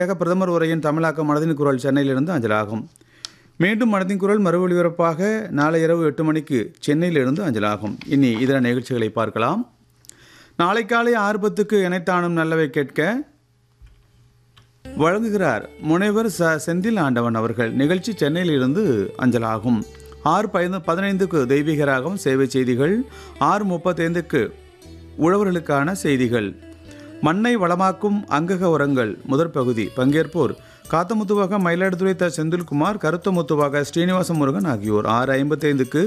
பிரதமர் உரையின் தமிழாக்கம் மனதின் குரல் சென்னையிலிருந்து அஞ்சலாகும் மீண்டும் மனதின் குரல் மறு ஒலிபரப்பாக நாளை இரவு எட்டு மணிக்கு சென்னையிலிருந்து அஞ்சலாகும் இனி இதர நிகழ்ச்சிகளை பார்க்கலாம் நாளை காலை ஆறு பத்துக்கு இணைத்தானும் நல்லவை கேட்க வழங்குகிறார் முனைவர் ச செந்தில் ஆண்டவன் அவர்கள் நிகழ்ச்சி சென்னையிலிருந்து அஞ்சலாகும் ஆறு பதின பதினைந்துக்கு தெய்வீகராகம் சேவை செய்திகள் ஆறு முப்பத்தைந்துக்கு உழவர்களுக்கான செய்திகள் மண்ணை வளமாக்கும் அங்கக உரங்கள் முதற் பகுதி பங்கேற்போர் காத்தமுத்துவாக மயிலாடுதுறை த செந்தில்குமார் கருத்தமுத்துவாக ஸ்ரீனிவாச முருகன் ஆகியோர் ஆறு ஐம்பத்தைந்துக்கு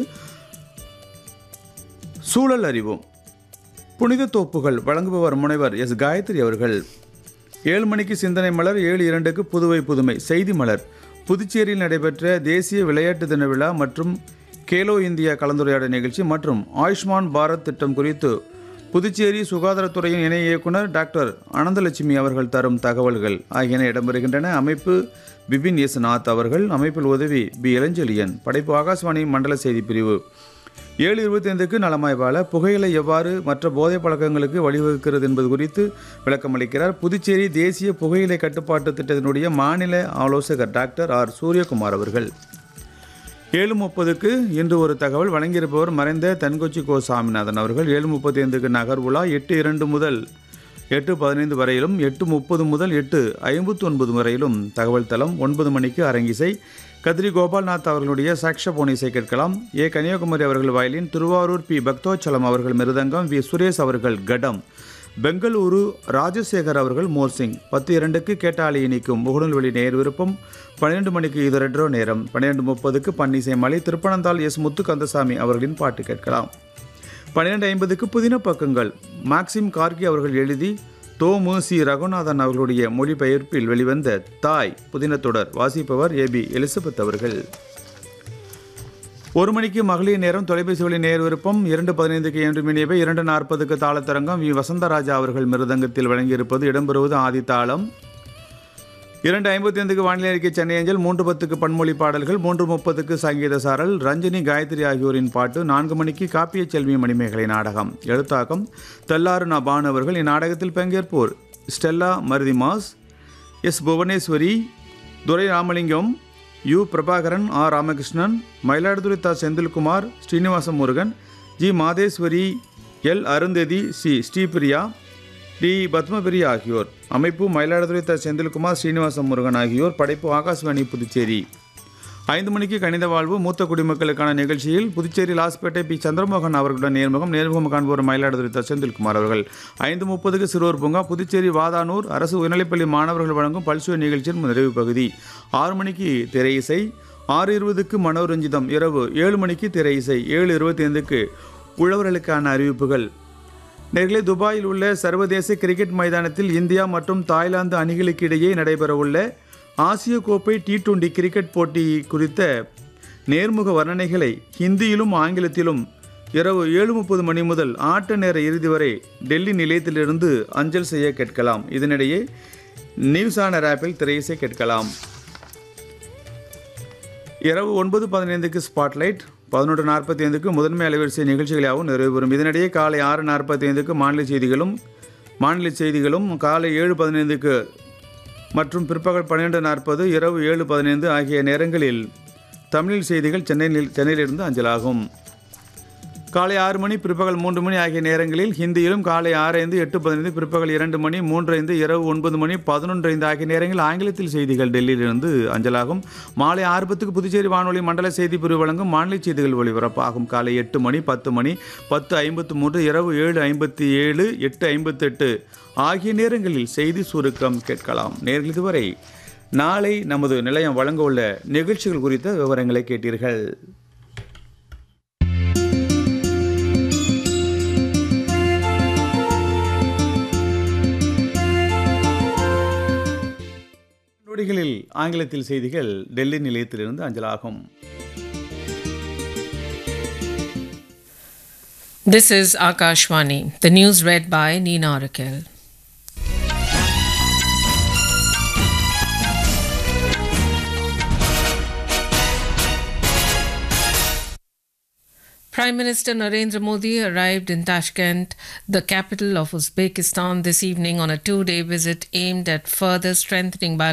சூழல் அறிவோம் புனித தோப்புகள் வழங்குபவர் முனைவர் எஸ் காயத்ரி அவர்கள் ஏழு மணிக்கு சிந்தனை மலர் ஏழு இரண்டுக்கு புதுவை புதுமை செய்தி மலர் புதுச்சேரியில் நடைபெற்ற தேசிய விளையாட்டு தின விழா மற்றும் கேலோ இந்தியா கலந்துரையாடல் நிகழ்ச்சி மற்றும் ஆயுஷ்மான் பாரத் திட்டம் குறித்து புதுச்சேரி சுகாதாரத்துறையின் இணை இயக்குனர் டாக்டர் அனந்தலட்சுமி அவர்கள் தரும் தகவல்கள் ஆகியன இடம்பெறுகின்றன அமைப்பு பிபின் எஸ் நாத் அவர்கள் அமைப்பில் உதவி பி இளஞ்செழியன் படைப்பு ஆகாஷ்வாணி மண்டல செய்தி பிரிவு ஏழு இருபத்தைந்துக்கு நலமாய் வாழ புகையிலை எவ்வாறு மற்ற போதைப் பழக்கங்களுக்கு வழிவகுக்கிறது என்பது குறித்து விளக்கமளிக்கிறார் புதுச்சேரி தேசிய புகையிலை கட்டுப்பாட்டு திட்டத்தினுடைய மாநில ஆலோசகர் டாக்டர் ஆர் சூரியகுமார் அவர்கள் ஏழு முப்பதுக்கு இன்று ஒரு தகவல் வழங்கியிருப்பவர் மறைந்த தென்கொச்சி கோ சாமிநாதன் அவர்கள் ஏழு முப்பத்தி ஐந்துக்கு நகர் உலா எட்டு இரண்டு முதல் எட்டு பதினைந்து வரையிலும் எட்டு முப்பது முதல் எட்டு ஐம்பத்தி ஒன்பது வரையிலும் தகவல் தளம் ஒன்பது மணிக்கு அரங்கிசை கதிரி கோபால்நாத் அவர்களுடைய சாக்ஷபோன் இசை கேட்கலாம் ஏ கன்னியாகுமரி அவர்கள் வயலின் திருவாரூர் பி பக்தோச்சலம் அவர்கள் மிருதங்கம் வி சுரேஷ் அவர்கள் கடம் பெங்களூரு ராஜசேகர் அவர்கள் மோர்சிங் பத்து இரண்டுக்கு கேட்டாளி இனிக்கும் முகநூல்வெளி நேர் விருப்பம் பன்னிரெண்டு மணிக்கு இது ரெட்ரோ நேரம் பன்னிரெண்டு முப்பதுக்கு பன்னிசை மலை திருப்பனந்தாள் எஸ் முத்து கந்தசாமி அவர்களின் பாட்டு கேட்கலாம் பன்னிரெண்டு ஐம்பதுக்கு புதின பக்கங்கள் மாக்சிம் கார்கி அவர்கள் எழுதி தோமு சி ரகுநாதன் அவர்களுடைய மொழிபெயர்ப்பில் வெளிவந்த தாய் புதின தொடர் வாசிப்பவர் ஏபி எலிசபெத் அவர்கள் ஒரு மணிக்கு மகளிர் நேரம் தொலைபேசி வழி நேர் விருப்பம் இரண்டு பதினைந்துக்கு என்று மினியவை இரண்டு நாற்பதுக்கு தாளத்தரங்கம் வி வசந்தராஜா அவர்கள் மிருதங்கத்தில் வழங்கியிருப்பது இடம்பெறுவது ஆதித்தாளம் இரண்டு ஐம்பத்தி ஐந்துக்கு வானிலை அறிக்கை சென்னை அஞ்சல் மூன்று பத்துக்கு பன்மொழி பாடல்கள் மூன்று முப்பதுக்கு சங்கீத சாரல் ரஞ்சினி காயத்ரி ஆகியோரின் பாட்டு நான்கு மணிக்கு காப்பிய செல்வி மணிமேகலை நாடகம் எழுத்தாக்கம் தெல்லாறு நபான் அவர்கள் இந்நாடகத்தில் பங்கேற்போர் ஸ்டெல்லா மருதிமாஸ் S Bhuvaneswari Durai Ramalingam U Prabhakaran R Ramakrishnan Mayiladuthurai தா Senthilkumar Srinivasa Murugan G Madheswari L Arundhati C Sripriya T Padmapriya ஆகியோர் அமைப்பு மயிலாடுதுறை த செந்தில்குமார் ஸ்ரீனிவாச முருகன் ஆகியோர் படைப்பு ஆகாஷ்வாணி புதுச்சேரி ஐந்து மணிக்கு கணித வாழ்வு மூத்த குடிமக்களுக்கான நிகழ்ச்சியில் புதுச்சேரி லாஸ்பேட்டை பி சந்திரமோகன் அவர்களுடன் நேர்முகம் நேர்முகம் காண்போர் மயிலாடுதுறை த செந்தில்குமார் அவர்கள் ஐந்து முப்பதுக்கு சிறுவர் பூங்கா புதுச்சேரி வாதானூர் அரசு உயர்நிலைப்பள்ளி மாணவர்கள் வழங்கும் பல்சுவை நிகழ்ச்சியின் நிறைவு பகுதி ஆறு மணிக்கு திரை இசை ஆறு இருபதுக்கு மனோரஞ்சிதம் இரவு ஏழு மணிக்கு திரை இசை ஏழு இருபத்தி ஐந்துக்கு உழவர்களுக்கான அறிவிப்புகள் நேர்களே துபாயில் உள்ள சர்வதேச கிரிக்கெட் மைதானத்தில் இந்தியா மற்றும் தாய்லாந்து அணிகளுக்கு இடையே நடைபெறவுள்ள ஆசிய கோப்பை டி டுவெண்டி கிரிக்கெட் போட்டி குறித்த நேர்முக வர்ணனைகளை ஹிந்தியிலும் ஆங்கிலத்திலும் இரவு ஏழு முப்பது மணி முதல் ஆட்ட நேர இறுதி வரை டெல்லி நிலையத்திலிருந்து அஞ்சல் செய்ய கேட்கலாம் இதனிடையே நியூஸ் ஆனர் ஆப்பில் திரையிசை கேட்கலாம் இரவு ஒன்பது பதினைந்துக்கு ஸ்பாட்லைட் பதினொன்று நாற்பத்தி ஐந்துக்கு முதன்மை அலைவரிசை நிகழ்ச்சிகளாகவும் நிறைவு பெறும் இதனிடையே காலை ஆறு நாற்பத்தி ஐந்துக்கு மாநில செய்திகளும் மாநில செய்திகளும் காலை ஏழு பதினைந்துக்கு மற்றும் பிற்பகல் பன்னிரெண்டு நாற்பது இரவு ஏழு பதினைந்து ஆகிய நேரங்களில் தமிழில் செய்திகள் சென்னையில் சென்னையிலிருந்து அஞ்சலாகும் காலை ஆறு மணி பிற்பகல் மூன்று மணி ஆகிய நேரங்களில் ஹிந்தியிலும் காலை ஆறு ஐந்து எட்டு பதினைந்து பிற்பகல் இரண்டு மணி மூன்று ஐந்து இரவு ஒன்பது மணி பதினொன்று ஐந்து ஆகிய நேரங்களில் ஆங்கிலத்தில் செய்திகள் டெல்லியிலிருந்து அஞ்சலாகும் மாலை ஆறு பத்துக்கு புதுச்சேரி வானொலி மண்டல செய்தி பிரிவு வழங்கும் மாநில செய்திகள் ஒளிபரப்பாகும் காலை எட்டு மணி பத்து மணி பத்து ஐம்பத்து மூன்று இரவு ஏழு ஐம்பத்தி ஏழு எட்டு ஐம்பத்தெட்டு ஆகிய நேரங்களில் செய்தி சுருக்கம் கேட்கலாம் நேர்கள் இதுவரை நாளை நமது நிலையம் வழங்க உள்ள நிகழ்ச்சிகள் குறித்த விவரங்களை கேட்டீர்கள் நொடிகளில் ஆங்கிலத்தில் செய்திகள் டெல்லி நிலையத்திலிருந்து அஞ்சலாகும் This is Akashwani. The news read by Nina Rakel. Prime Minister Narendra Modi arrived in Tashkent, the capital of Uzbekistan, this evening on a two day visit aimed at further strengthening bilateral